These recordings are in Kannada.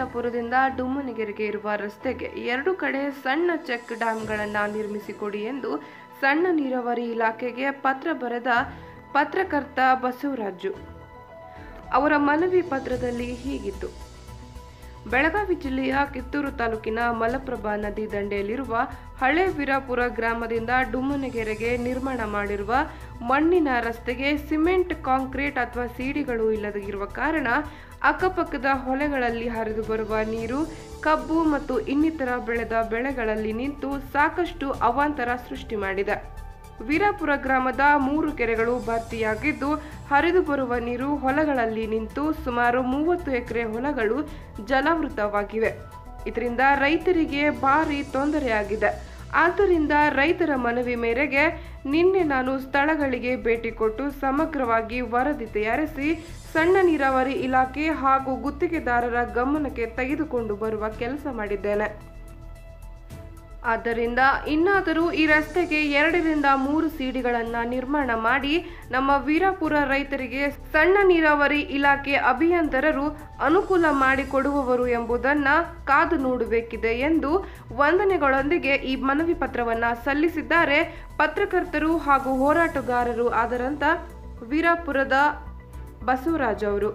ವೀರಾಪುರದಿಂದ ಡುಮ್ಮನಗೆರೆಗೆ ಇರುವ ರಸ್ತೆಗೆ ಎರಡು ಕಡೆ ಸಣ್ಣ ಚೆಕ್ ಡ್ಯಾಂಗಳನ್ನು ನಿರ್ಮಿಸಿಕೊಡಿ ಎಂದು ಸಣ್ಣ ನೀರಾವರಿ ಇಲಾಖೆಗೆ ಪತ್ರ ಬರೆದ ಪತ್ರಕರ್ತ ಬಸವರಾಜು ಅವರ ಮನವಿ ಪತ್ರದಲ್ಲಿ ಹೀಗಿತ್ತು ಬೆಳಗಾವಿ ಜಿಲ್ಲೆಯ ಕಿತ್ತೂರು ತಾಲೂಕಿನ ಮಲಪ್ರಭಾ ನದಿ ದಂಡೆಯಲ್ಲಿರುವ ಹಳೆ ವೀರಾಪುರ ಗ್ರಾಮದಿಂದ ಡುಮ್ಮನಗೆರೆಗೆ ನಿರ್ಮಾಣ ಮಾಡಿರುವ ಮಣ್ಣಿನ ರಸ್ತೆಗೆ ಸಿಮೆಂಟ್ ಕಾಂಕ್ರೀಟ್ ಅಥವಾ ಸೀಡಿಗಳು ಇಲ್ಲದಿರುವ ಕಾರಣ ಅಕ್ಕಪಕ್ಕದ ಹೊಲೆಗಳಲ್ಲಿ ಹರಿದು ಬರುವ ನೀರು ಕಬ್ಬು ಮತ್ತು ಇನ್ನಿತರ ಬೆಳೆದ ಬೆಳೆಗಳಲ್ಲಿ ನಿಂತು ಸಾಕಷ್ಟು ಅವಾಂತರ ಸೃಷ್ಟಿ ಮಾಡಿದೆ ವೀರಾಪುರ ಗ್ರಾಮದ ಮೂರು ಕೆರೆಗಳು ಭರ್ತಿಯಾಗಿದ್ದು ಹರಿದು ಬರುವ ನೀರು ಹೊಲಗಳಲ್ಲಿ ನಿಂತು ಸುಮಾರು ಮೂವತ್ತು ಎಕರೆ ಹೊಲಗಳು ಜಲಾವೃತವಾಗಿವೆ ಇದರಿಂದ ರೈತರಿಗೆ ಭಾರಿ ತೊಂದರೆಯಾಗಿದೆ ಆದ್ದರಿಂದ ರೈತರ ಮನವಿ ಮೇರೆಗೆ ನಿನ್ನೆ ನಾನು ಸ್ಥಳಗಳಿಗೆ ಭೇಟಿ ಕೊಟ್ಟು ಸಮಗ್ರವಾಗಿ ವರದಿ ತಯಾರಿಸಿ ಸಣ್ಣ ನೀರಾವರಿ ಇಲಾಖೆ ಹಾಗೂ ಗುತ್ತಿಗೆದಾರರ ಗಮನಕ್ಕೆ ತೆಗೆದುಕೊಂಡು ಬರುವ ಕೆಲಸ ಮಾಡಿದ್ದೇನೆ ಆದ್ದರಿಂದ ಇನ್ನಾದರೂ ಈ ರಸ್ತೆಗೆ ಎರಡರಿಂದ ಮೂರು ಸೀಡಿಗಳನ್ನ ನಿರ್ಮಾಣ ಮಾಡಿ ನಮ್ಮ ವೀರಾಪುರ ರೈತರಿಗೆ ಸಣ್ಣ ನೀರಾವರಿ ಇಲಾಖೆ ಅಭಿಯಂತರರು ಅನುಕೂಲ ಮಾಡಿಕೊಡುವವರು ಎಂಬುದನ್ನ ಕಾದು ನೋಡಬೇಕಿದೆ ಎಂದು ವಂದನೆಗಳೊಂದಿಗೆ ಈ ಮನವಿ ಪತ್ರವನ್ನ ಸಲ್ಲಿಸಿದ್ದಾರೆ ಪತ್ರಕರ್ತರು ಹಾಗೂ ಹೋರಾಟಗಾರರು ಆದರಂತ ವೀರಾಪುರದ ಬಸವರಾಜ್ ಅವರು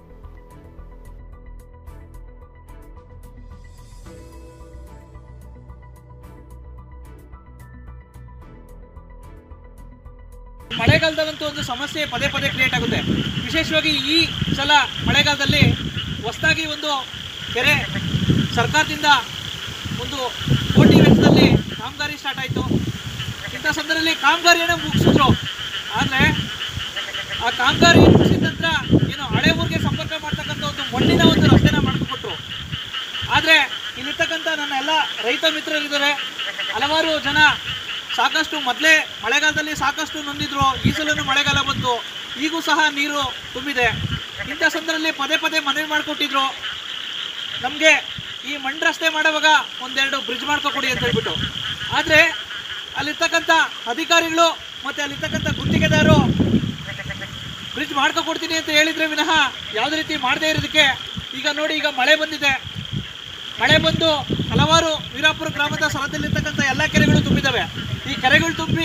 ಮಳೆಗಾಲದಲ್ಲಂತೂ ಒಂದು ಸಮಸ್ಯೆ ಪದೇ ಪದೇ ಕ್ರಿಯೇಟ್ ಆಗುತ್ತೆ ವಿಶೇಷವಾಗಿ ಈ ಸಲ ಮಳೆಗಾಲದಲ್ಲಿ ಹೊಸದಾಗಿ ಒಂದು ಕೆರೆ ಸರ್ಕಾರದಿಂದ ಒಂದು ಕೋಟಿ ವೆಚ್ಚದಲ್ಲಿ ಕಾಮಗಾರಿ ಸ್ಟಾರ್ಟ್ ಆಯಿತು ಇಂಥ ಸಂದರ್ಭದಲ್ಲಿ ಕಾಮಗಾರಿಯನ್ನು ಮುಗಿಸಿದ್ರು ಆದರೆ ಆ ಕಾಮಗಾರಿ ಮುಗಿಸಿದ ನಂತರ ಏನು ಹಳೆ ಊರಿಗೆ ಸಂಪರ್ಕ ಮಾಡ್ತಕ್ಕಂಥ ಒಂದು ಮಣ್ಣಿನ ಒಂದು ರಸ್ತೆನ ಮಾಡಿಕೊಟ್ರು ಆದರೆ ಇಲ್ಲಿರ್ತಕ್ಕಂಥ ನನ್ನ ಎಲ್ಲ ರೈತ ಮಿತ್ರರಿದ್ದಾರೆ ಹಲವಾರು ಜನ ಸಾಕಷ್ಟು ಮೊದಲೇ ಮಳೆಗಾಲದಲ್ಲಿ ಸಾಕಷ್ಟು ನೊಂದಿದ್ರು ಈ ಸಲನೂ ಮಳೆಗಾಲ ಬಂತು ಈಗೂ ಸಹ ನೀರು ತುಂಬಿದೆ ಇಂಥ ಸಂದರ್ಭದಲ್ಲಿ ಪದೇ ಪದೇ ಮನವಿ ಮಾಡಿಕೊಟ್ಟಿದ್ರು ನಮಗೆ ಈ ಮಣ್ಣು ರಸ್ತೆ ಮಾಡುವಾಗ ಒಂದೆರಡು ಬ್ರಿಡ್ಜ್ ಮಾಡ್ಕೊಕೊಡಿ ಅಂತ ಹೇಳ್ಬಿಟ್ಟು ಆದರೆ ಅಲ್ಲಿರ್ತಕ್ಕಂಥ ಅಧಿಕಾರಿಗಳು ಮತ್ತು ಅಲ್ಲಿರ್ತಕ್ಕಂಥ ಗುತ್ತಿಗೆದಾರರು ಬ್ರಿಡ್ಜ್ ಮಾಡ್ಕೊಕೊಡ್ತೀನಿ ಅಂತ ಹೇಳಿದ್ರೆ ವಿನಃ ಯಾವುದೇ ರೀತಿ ಮಾಡದೇ ಇರೋದಕ್ಕೆ ಈಗ ನೋಡಿ ಈಗ ಮಳೆ ಬಂದಿದೆ ಮಳೆ ಬಂದು ಹಲವಾರು ವೀರಾಪುರ ಗ್ರಾಮದ ಸ್ಥಳದಲ್ಲಿರ್ತಕ್ಕಂಥ ಎಲ್ಲ ಕೆರೆಗಳು ತುಂಬಿದ್ದಾವೆ ಈ ಕೆರೆಗಳು ತುಂಬಿ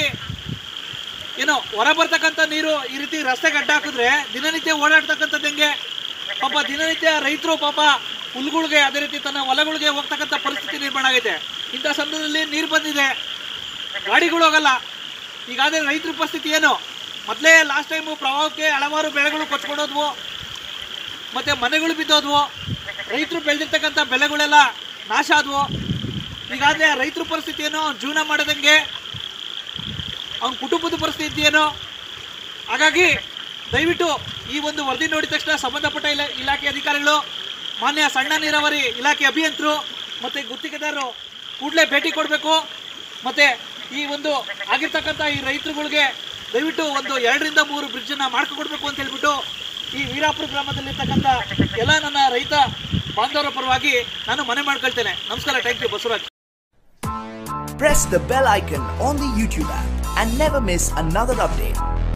ಏನು ಹೊರ ಬರ್ತಕ್ಕಂಥ ನೀರು ಈ ರೀತಿ ರಸ್ತೆಗೆ ಅಡ್ಡ ಹಾಕಿದ್ರೆ ದಿನನಿತ್ಯ ಓಡಾಡ್ತಕ್ಕಂಥದ್ದು ಹೆಂಗೆ ಪಾಪ ದಿನನಿತ್ಯ ರೈತರು ಪಾಪ ಹುಲ್ಗಳಿಗೆ ಅದೇ ರೀತಿ ತನ್ನ ಹೊಲಗಳಿಗೆ ಹೋಗ್ತಕ್ಕಂಥ ಪರಿಸ್ಥಿತಿ ನಿರ್ಮಾಣ ಆಗೈತೆ ಇಂಥ ಸಂದರ್ಭದಲ್ಲಿ ನೀರು ಬಂದಿದೆ ಗಾಡಿಗಳು ಹೋಗಲ್ಲ ಈಗಾದರೆ ರೈತರ ಪರಿಸ್ಥಿತಿ ಏನು ಮೊದಲೇ ಲಾಸ್ಟ್ ಟೈಮು ಪ್ರವಾಹಕ್ಕೆ ಹಲವಾರು ಬೆಳೆಗಳು ಕೊಚ್ಕೊಂಡೋದ್ವು ಮತ್ತು ಮನೆಗಳು ಬಿದ್ದೋದ್ವು ರೈತರು ಬೆಳೆದಿರ್ತಕ್ಕಂಥ ಬೆಳೆಗಳೆಲ್ಲ ನಾಶ ಆದವು ಈಗಾಗಲೇ ರೈತರ ಪರಿಸ್ಥಿತಿ ಏನು ಜೀವನ ಮಾಡೋದಂಗೆ ಅವನ ಕುಟುಂಬದ ಪರಿಸ್ಥಿತಿ ಏನು ಹಾಗಾಗಿ ದಯವಿಟ್ಟು ಈ ಒಂದು ವರದಿ ನೋಡಿದ ತಕ್ಷಣ ಸಂಬಂಧಪಟ್ಟ ಇಲಾ ಇಲಾಖೆ ಅಧಿಕಾರಿಗಳು ಮಾನ್ಯ ಸಣ್ಣ ನೀರಾವರಿ ಇಲಾಖೆ ಅಭಿಯಂತರು ಮತ್ತು ಗುತ್ತಿಗೆದಾರರು ಕೂಡಲೇ ಭೇಟಿ ಕೊಡಬೇಕು ಮತ್ತು ಈ ಒಂದು ಆಗಿರ್ತಕ್ಕಂಥ ಈ ರೈತರುಗಳಿಗೆ ದಯವಿಟ್ಟು ಒಂದು ಎರಡರಿಂದ ಮೂರು ಬ್ರಿಡ್ಜನ್ನು ಮಾಡ್ಕೊಡ್ಬೇಕು ಅಂತ ಹೇಳ್ಬಿಟ್ಟು ಈ ವೀರಾಪುರ ಗ್ರಾಮದಲ್ಲಿರ್ತಕ್ಕಂಥ ಎಲ್ಲ ನನ್ನ ರೈತ ಬಾಂಧವರ ಪರವಾಗಿ ನಾನು ಮನೆ ಮಾಡ್ಕೊಳ್ತೇನೆ ನಮಸ್ಕಾರ thank you Basavaraj Press the bell icon on the YouTube app and never miss another update.